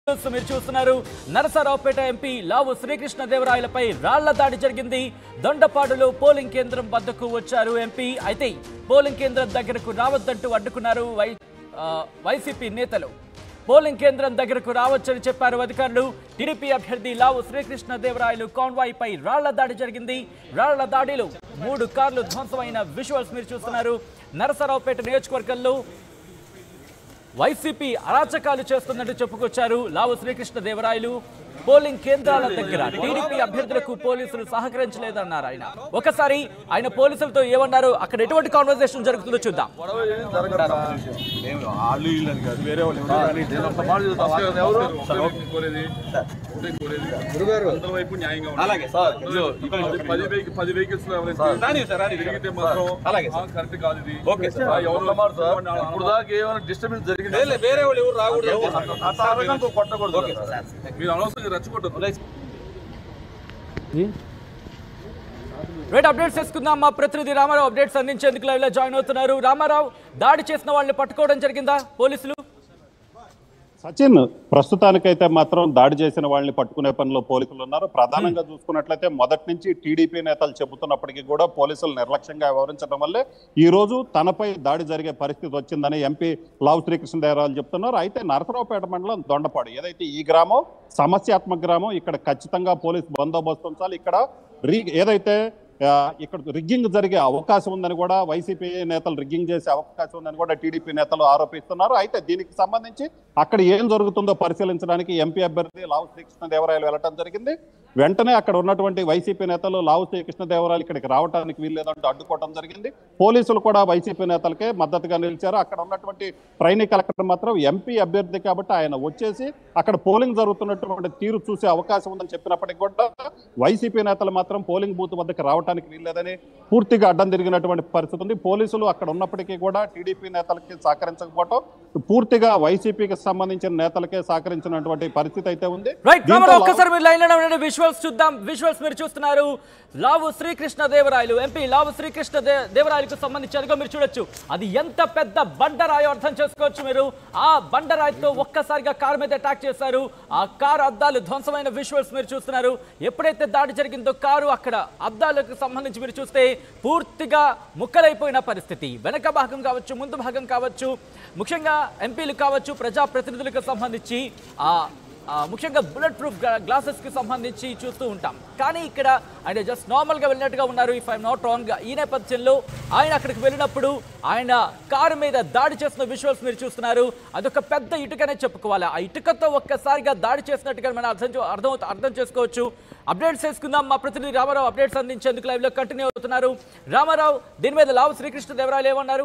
News మీరు చూస్తున్నారు Narasaraopet MP లావు శ్రీకృష్ణదేవరాయలపై రాళ్ల దాడి జరిగింది దొండపాడులో పోలింగ్ కేంద్రం వద్దకు వచ్చారు ఎంపీ అయితే పోలింగ్ కేంద్రం దగ్గరకు రావద్దంటూ అడ్డుకున్నారు వై ఆ, వైసీపీ నేతలు పోలింగ్ కేంద్రం దగ్గరకు రావచ్చని చెప్పారు అధికారులు టీడీపీ అభ్యర్థి లావు శ్రీకృష్ణదేవరాయలు కాన్వాయ్ పై రాళ్ల దాడి జరిగింది రాళ్ల దాడిలో మూడు కార్లు ధ్వంసమైన విజువల్స్ మీరు చూస్తున్నారు నరసరావుపేట నియోజకవర్గంలో వైసీపీ అరాచకాలు చేస్తున్నట్టు చెప్పుకొచ్చారు లావు శ్రీకృష్ణదేవరాయలు పోలింగ్ కేంద్రాల దగ్గర టీడీపీ అభ్యర్థులకు పోలీసులు సహకరించలేదన్నారు ఆయన ఒకసారి ఆయన పోలీసులతో ఏమన్నారు అక్కడ ఎటువంటి కాన్వర్సేషన్ జరుగుతుందో చూద్దాం గొడవ ఏం జరగదు ఏం వాళ్ళు వీళ్ళు అని కాదు వేరే వాళ్ళు ఎవరు కానీ నేను ఒక మాట చెప్తా. వాళ్ళు ఎవరు సార్, ఓకే. కోరేది ఒకటే కోరేది గురుగారు అందరి వైపు న్యాయంగా ఉండాలి. అలాగే సార్ ఇదిగో పది- పది వెహికల్ పది వెహికల్స్ లో ఎవరైతే రాని సార్ రాని తిరిగితే మాత్రం అలాగే ఆ, కరెక్ట్ కాదు ఇది ఓకే సార్ ఆ, ఎవరు ఒక్క మాట సార్ వాళ్ళు ఇప్పుడు దాకా ఏమైనా డిస్టర్బెన్స్ జరిగింది వేరే వాళ్ళు ఎవరు రాకూడదు అట్లా అడగడానికి కొట్టకూడదు ఓకే సార్ మీరు అనవసరంగా రెచ్చగొట్టదు రైట్ అప్డేట్స్ చేసుకుందాం మా ప్రతినిధి రామారావు అప్డేట్స్ అందించేందుకు లైవ్ లో జాయిన్ అవుతున్నారు రామారావు దాడి చేసిన వాళ్ళని పట్టుకోవడం జరిగిందా పోలీసులు సచిన్ ప్రస్తుతానికైతే మాత్రం దాడి చేసిన వాళ్ళని పట్టుకునే పనిలో పోలీసులు ఉన్నారు ప్రధానంగా చూసుకున్నట్లయితే మొదటి నుంచి టీడీపీ నేతలు చెబుతున్నప్పటికీ కూడా పోలీసులు నిర్లక్ష్యంగా వ్యవహరించడం వల్లే ఈ రోజు తనపై దాడి జరిగే పరిస్థితి వచ్చిందని ఎంపీ లావు శ్రీకృష్ణదేవరాయలు చెప్తున్నారు అయితే నరసరావుపేట మండలం దొండపాడు ఏదైతే ఈ గ్రామం సమస్యాత్మక గ్రామం ఇక్కడ ఖచ్చితంగా పోలీస్ బందోబస్తు ఉంచాలి ఇక్కడ రీ ఏదైతే ఆ, ఇక్కడ రిగ్గింగ్ జరిగే అవకాశం ఉందని కూడా వైసీపీ నేతలు రిగ్గింగ్ చేసే అవకాశం ఉందని కూడా టీడీపీ నేతలు ఆరోపిస్తున్నారు అయితే దీనికి సంబంధించి అక్కడ ఏం జరుగుతుందో పరిశీలించడానికి ఎంపీ అభ్యర్థి లావు శ్రీకృష్ణదేవరాయలు వెళ్ళటం జరిగింది వెంటనే అక్కడ ఉన్నటువంటి వైసీపీ నేతలు లావు శ్రీకృష్ణదేవరాయలు ఇక్కడికి రావడానికి వీల్లేదంటూ అడ్డుకోవడం జరిగింది పోలీసులు కూడా వైసీపీ నేతలకే మద్దతుగా నిలిచారు అక్కడ ఉన్నటువంటి ట్రైనీ కలెక్టర్ మాత్రం ఎంపీ అభ్యర్థి కాబట్టి ఆయన వచ్చేసి అక్కడ పోలింగ్ జరుగుతున్నటువంటి తీరు చూసే అవకాశం ఉందని చెప్పినప్పటికీ కూడా వైసీపీ నేతలు మాత్రం పోలింగ్ బూత్ వద్దకు రావడానికి వీల్లేదని పూర్తిగా అడ్డం తిరిగినటువంటి పరిస్థితి ఉంది పోలీసులు అక్కడ ఉన్నప్పటికీ కూడా టీడీపీ నేతలకి సహకరించకపోవటం పూర్తిగా వైసీపీకి సంబంధించిన నేతలకే సహకరించినటువంటి పరిస్థితి అయితే ఉంది రైట్ దీంతో రామారావు ఒక్కసారి మీరు లైన్ లో ఉండండి విజువల్స్ చూద్దాం విజువల్స్ మీరు చూస్తున్నారు లావు శ్రీకృష్ణ దేవరాయలు ఎంపీ లావు శ్రీకృష్ణ దే- దేవరాయలకు సంబంధించి అదిగో మీరు చూడొచ్చు అది ఎంత పెద్ద బండరాయో అర్థం చేసుకోవచ్చు మీరు ఆ బండరాయితో ఒక్కసారిగా కారు మీద అటాక్ చేశారు ఆ కారు అద్దాలు ధ్వంసమైన విజువల్స్ మీరు చూస్తున్నారు ఎప్పుడైతే దాడి జరిగిందో కారు అక్కడ అద్దాలకు సంబంధించి మీరు చూస్తే పూర్తిగా ముక్కలైపోయిన పరిస్థితి వెనక భాగం కావచ్చు ముందు భాగం కావచ్చు ముఖ్యంగా ఎంపీలు కావచ్చు ప్రజాప్రతినిధులకు సంబంధించి ఆ ఆ, ముఖ్యంగా బుల్లెట్ ప్రూఫ్ గ్లాసెస్ కి సంబంధించి చూస్తూ ఉంటాం కానీ ఇక్కడ ఆయన జస్ట్ నార్మల్ గా వెళ్ళినట్టుగా ఉన్నారు ఇఫ్ ఐఎమ్ నాట్ రాంగ్ ఈ నేపథ్యంలో ఆయన అక్కడికి వెళ్ళినప్పుడు ఆయన కారు మీద దాడి చేసిన విజువల్స్ మీరు చూస్తున్నారు అదొక పెద్ద ఇటుకనే చెప్పుకోవాలి ఆ ఇటుకతో ఒక్కసారిగా దాడి చేసినట్టుగా మనం అర్థం చే- అర్థం అర్థం చేసుకోవచ్చు అప్డేట్స్ చేసుకుందాం మా ప్రతినిధి రామారావు అప్డేట్స్ అందించేందుకు లైవ్ లో కంటిన్యూ అవుతున్నారు రామారావు దీని మీద లావు శ్రీకృష్ణ దేవరాయలు ఏమన్నారు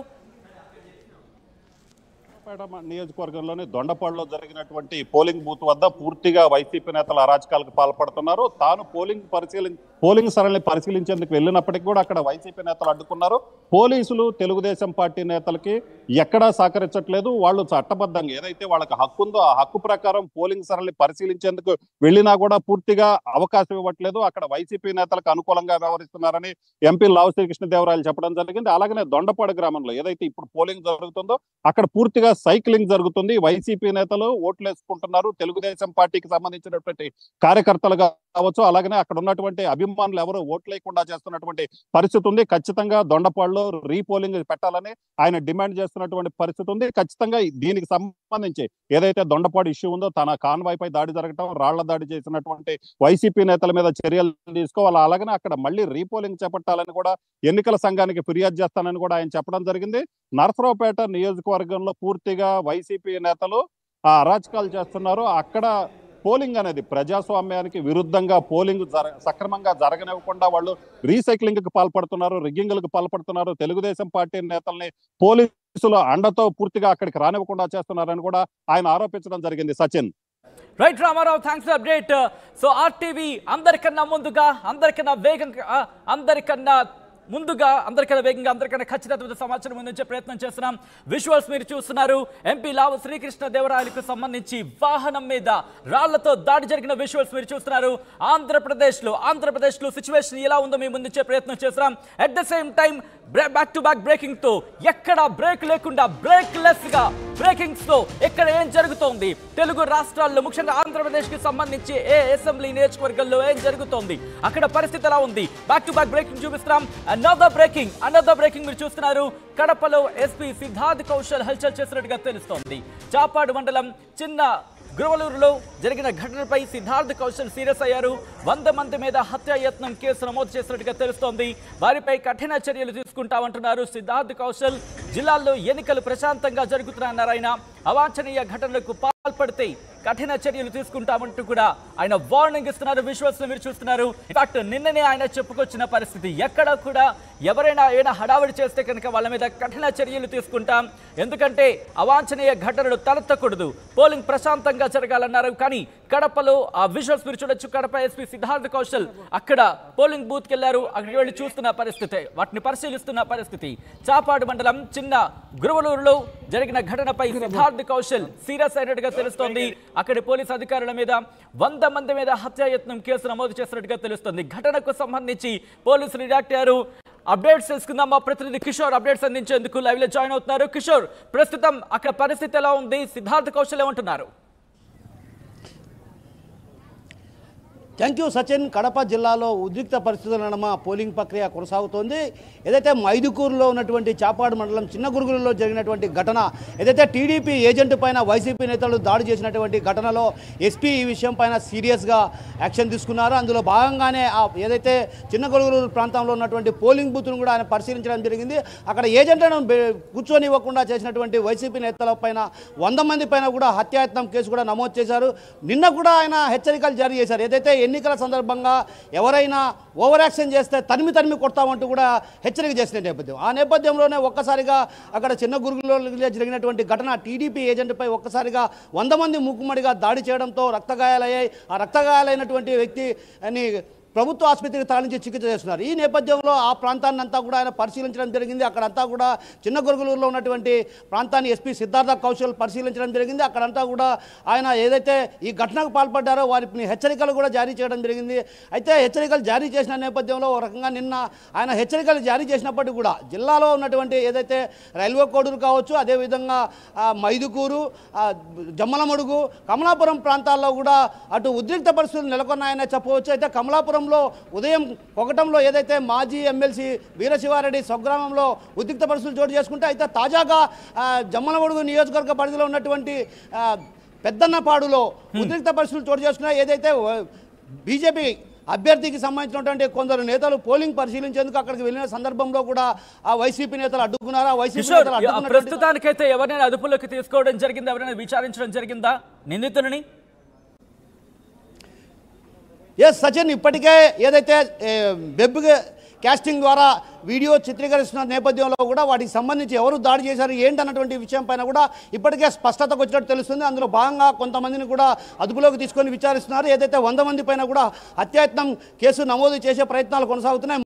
పేట నియోజకవర్గంలోని దొండపాడులో జరిగినటువంటి పోలింగ్ బూత్ వద్ద పూర్తిగా వైసీపీ నేతలు అరాచకాలకు పాల్పడుతున్నారు తాను పోలింగ్ పరిశీలి పోలింగ్ సరళిని పరిశీలించేందుకు వెళ్ళినప్పటికీ కూడా అక్కడ వైసీపీ నేతలు అడ్డుకున్నారు పోలీసులు తెలుగుదేశం పార్టీ నేతలకి ఎక్కడా సహకరించట్లేదు వాళ్ళు చట్టబద్ధంగా ఏదైతే వాళ్ళకి హక్కు ఉందో ఆ హక్కు ప్రకారం పోలింగ్ సరళిని పరిశీలించేందుకు వెళ్ళినా కూడా పూర్తిగా అవకాశం ఇవ్వట్లేదు అక్కడ వైసీపీ నేతలకు అనుకూలంగా వ్యవహరిస్తున్నారని ఎంపీ లావు శ్రీకృష్ణదేవరాయలు చెప్పడం జరిగింది అలాగనే దొండపాడు గ్రామంలో ఏదైతే ఇప్పుడు పోలింగ్ జరుగుతుందో అక్కడ పూర్తిగా సైక్లింగ్ జరుగుతుంది వైసీపీ నేతలు ఓట్లు వేసుకుంటున్నారు తెలుగుదేశం పార్టీకి సంబంధించినటువంటి కార్యకర్తలు కావచ్చు అలాగనే అక్కడ ఉన్నటువంటి అభిమానులు ఎవరు ఓట్లు లేకుండా చేస్తున్నటువంటి పరిస్థితి ఉంది ఖచ్చితంగా దొండపాడులో రీపోలింగ్ పెట్టాలని ఆయన డిమాండ్ చేస్తున్నటువంటి పరిస్థితి ఉంది ఖచ్చితంగా దీనికి సంబంధించి ఏదైతే దొండపాడు ఇష్యూ ఉందో తన కాన్వాయ్ పై దాడి జరగటం రాళ్ల దాడి చేసినటువంటి వైసీపీ నేతల మీద చర్యలు తీసుకోవాలి అలాగనే అక్కడ మళ్ళీ రీపోలింగ్ చేపట్టాలని కూడా ఎన్నికల సంఘానికి ఫిర్యాదు చేస్తానని కూడా ఆయన చెప్పడం జరిగింది నరసరావుపేట నియోజకవర్గంలో పూర్తిగా వైసీపీ నేతలు ఆ అరాచకాలు చేస్తున్నారు అక్కడ పోలింగ్ అనేది ప్రజాస్వామ్యానికి విరుద్ధంగా పోలింగ్ జర సక్రమంగా జరగనివ్వకుండా వాళ్ళు రీసైక్లింగ్ కి పాల్పడుతున్నారు రిగ్గింగ్లకు పాల్పడుతున్నారు తెలుగుదేశం పార్టీ నేతల్ని పోలీసులు అండతో పూర్తిగా అక్కడికి రానివ్వకుండా చేస్తున్నారని కూడా ఆయన ఆరోపించడం జరిగింది Sachin right Ramarao thanks update so RTV అందరికన్నా ముందుగా అందరికన్నా వేగంగా అందరికన్నా ముందుగా అందరికన్నా వేగంగా అందరికన్నా ఖచ్చితమైన సమాచారం అందించే ప్రయత్నం చేస్తున్నాం విజువల్స్ మీరు చూస్తున్నారు ఎంపీ లావు శ్రీకృష్ణ దేవరాయలకు సంబంధించి వాహనం మీద రాళ్లతో దాడి జరిగిన విజువల్స్ మీరు చూస్తున్నారు ఆంధ్రప్రదేశ్లో ఆంధ్రప్రదేశ్లో సిచ్యువేషన్ ఎలా ఉందో మేము ముందుంచే ప్రయత్నం చేస్తున్నాం at the same time back to back breaking తో ఎక్కడ బ్రేక్ లేకుండా బ్రేక్ లెస్ గా బ్రేకింగ్స్ తో ఎక్కడ ఏం జరుగుతోంది తెలుగు రాష్ట్రాల్లో ముఖ్యంగా ఆంధ్రప్రదేశ్ కి సంబంధించి ఏ అసెంబ్లీ నియోజకవర్గంలో ఏం జరుగుతోంది అక్కడ పరిస్థితి ఎలా ఉంది బ్యాక్ టు బ్యాక్ బ్రేకింగ్ చూపిస్తున్నాం అనదర్ బ్రేకింగ్ అనదర్ బ్రేకింగ్ మీరు చూస్తున్నారు కడపలో ఎస్పీ సిద్ధార్థ్ కౌశల్ హల్చల్ చేసినట్టుగా తెలుస్తోంది చాపాడు మండలం చిన్న గురవలూరులో జరిగిన ఘటనపై సిద్ధార్థ్ కౌశల్ సీరియస్ అయ్యారు వంద మంది మీద హత్యాయత్నం కేసు నమోదు చేసినట్టుగా తెలుస్తోంది వారిపై కఠిన చర్యలు తీసుకుంటామంటున్నారు సిద్ధార్థ్ కౌశల్ జిల్లాల్లో ఎన్నికలు ప్రశాంతంగా జరుగుతున్నాయన్నారు ఆయన అవాంఛనీయ ఘటనలకు పాల్పడితే కఠిన చర్యలు తీసుకుంటామంటూ కూడా ఆయన వార్నింగ్ ఇస్తున్నారు విశ్వాస్ మీరు చూస్తున్నారు ఇన్ఫాక్ట్ నిన్ననే ఆయన చెప్పుకొచ్చిన పరిస్థితి ఎక్కడ కూడా ఎవరైనా ఏమైనా హడావిడి చేస్తే కనుక వాళ్ళ మీద కఠిన చర్యలు తీసుకుంటాం ఎందుకంటే అవాంఛనీయ ఘటనలు తలెత్తకూడదు పోలింగ్ ప్రశాంతంగా జరగాలన్నారు కానీ కడపలో ఆ విజువల్స్ మీరు చూడొచ్చు కడప ఎస్పీ సిద్ధార్థ్ కౌశల్ అక్కడ పోలింగ్ బూత్కి వెళ్లారు అక్కడికి వెళ్ళి చూస్తున్న పరిస్థితి వాటిని పరిశీలిస్తున్న పరిస్థితి చాపాడు మండలం చిన్న గురువలూరులో జరిగిన ఘటనపై సిద్ధార్థ్ కౌశల్ సీరియస్ అయినట్టుగా తెలుస్తోంది అక్కడి పోలీస్ అధికారుల మీద వంద మంది మీద హత్యాయత్నం కేసు నమోదు చేసినట్టుగా తెలుస్తోంది ఘటనకు సంబంధించి పోలీసులు రియాక్ట్ అయ్యారు అప్డేట్స్ తెలుసుకుందాం మా ప్రతినిధి కిషోర్ అప్డేట్స్ అందించేందుకు లైవ్ లో జాయిన్ అవుతున్నారు కిషోర్ ప్రస్తుతం అక్కడ పరిస్థితి ఎలా ఉంది సిద్ధార్థ్ కౌశల్ ఏమంటున్నారు థ్యాంక్ యూ సచిన్ కడప జిల్లాలో ఉద్రిక్త పరిస్థితుల నడుమ పోలింగ్ ప్రక్రియ కొనసాగుతోంది ఏదైతే మైదుకూరులో ఉన్నటువంటి చాపాడు మండలం చిన్న గురుగులలో జరిగినటువంటి ఘటన ఏదైతే టీడీపీ ఏజెంట్ పైన వైసీపీ నేతలు దాడి చేసినటువంటి ఘటనలో ఎస్పీ ఈ విషయం పైన సీరియస్గా యాక్షన్ తీసుకున్నారు అందులో భాగంగానే ఆ ఏదైతే చిన్న గురుగురు ప్రాంతంలో ఉన్నటువంటి పోలింగ్ బూత్ను కూడా ఆయన పరిశీలించడం జరిగింది అక్కడ ఏజెంట్లను బె- కూర్చొనివ్వకుండా చేసినటువంటి వైసీపీ నేతల పైన వంద మంది పైన కూడా హత్యాయత్నం కేసు కూడా నమోదు చేశారు నిన్న కూడా ఆయన హెచ్చరికలు జారీ చేశారు ఏదైతే ఎన్నికల సందర్భంగా ఎవరైనా ఓవర్ యాక్షన్ చేస్తే తరిమి తరిమి కొడతామంటూ కూడా హెచ్చరిక చేసిన నేపథ్యం ఆ నేపథ్యంలోనే ఒక్కసారిగా అక్కడ చిన్న గురుగులో జరిగినటువంటి ఘటన టీడీపీ ఏజెంట్పై ఒక్కసారిగా వంద మంది మూకుమ్మడిగా దాడి చేయడంతో రక్తగాయాలయ్యాయి ఆ రక్తగాయాలైనటువంటి వ్యక్తి అని ప్రభుత్వ ఆసుపత్రికి తరలించి చికిత్స చేస్తున్నారు ఈ నేపథ్యంలో ఆ ప్రాంతాన్ని అంతా కూడా ఆయన పరిశీలించడం జరిగింది అక్కడంతా కూడా చిన్న గొరుగులూరులో ఉన్నటువంటి ప్రాంతాన్ని ఎస్పీ సిద్ధార్థ కౌశల్ పరిశీలించడం జరిగింది అక్కడంతా కూడా ఆయన ఏదైతే ఈ ఘటనకు పాల్పడ్డారో వారిని హెచ్చరికలు కూడా జారీ చేయడం జరిగింది అయితే హెచ్చరికలు జారీ చేసిన నేపథ్యంలో ఒక రకంగా నిన్న ఆయన హెచ్చరికలు జారీ చేసినప్పటికీ కూడా జిల్లాలో ఉన్నటువంటి ఏదైతే రైల్వే కోడూరు కావచ్చు అదేవిధంగా ఆ, మైదుకూరు ఆ, జమ్మలమడుగు కమలాపురం ప్రాంతాల్లో కూడా అటు ఉద్రిక్త పరిస్థితులు నెలకొన్నాయనే చెప్పవచ్చు అయితే కమలాపురంలో ఉదయం ఒకటంలో ఏదైతే మాజీ ఎమ్మెల్సీ వీరశివారెడ్డి స్వగ్రామంలో ఉద్రిక్త పరిస్థితులు చోటు చేసుకుంటే అయితే తాజాగా ఆ, జమ్మలమడుగు నియోజకవర్గ పరిధిలో ఉన్నటువంటి ఆ, పెద్దన్నపాడులో ఉద్రిక్త పరిస్థితులు చోటు చేసుకున్నాయి ఏదైతే బీజేపీ అభ్యర్థికి సంబంధించినటువంటి కొందరు నేతలు పోలింగ్ పరిశీలించేందుకు అక్కడికి వెళ్ళిన సందర్భంలో కూడా ఆ వైసీపీ నేతలు అడ్డుకున్నారు ఆ వైసీపీ కిషోర్ నేతలు ఆ అడ్డుకున్నటువంటి ప్రస్తుతానికైతే ఎవరైనా అదుపులోకి తీసుకోవడం జరిగిందా ఎవరైనా విచారించడం జరిగిందా నిందితులని ఎస్ సచిన్ ఇప్పటికే ఏదైతే ఏ, వెబ్ క్యాస్టింగ్ ద్వారా వీడియో చిత్రీకరిస్తున్న నేపథ్యంలో కూడా వాటికి సంబంధించి ఎవరు దాడి చేశారు ఏంటన్నటువంటి విషయం పైన కూడా ఇప్పటికే స్పష్టతకు వచ్చినట్టు తెలుస్తుంది అందులో భాగంగా కొంతమందిని కూడా అదుపులోకి తీసుకొని విచారిస్తున్నారు ఏదైతే వంద మంది పైన కూడా హత్యాయత్నం కేసు నమోదు చేసే ప్రయత్నాలు కొనసాగుతున్నాయి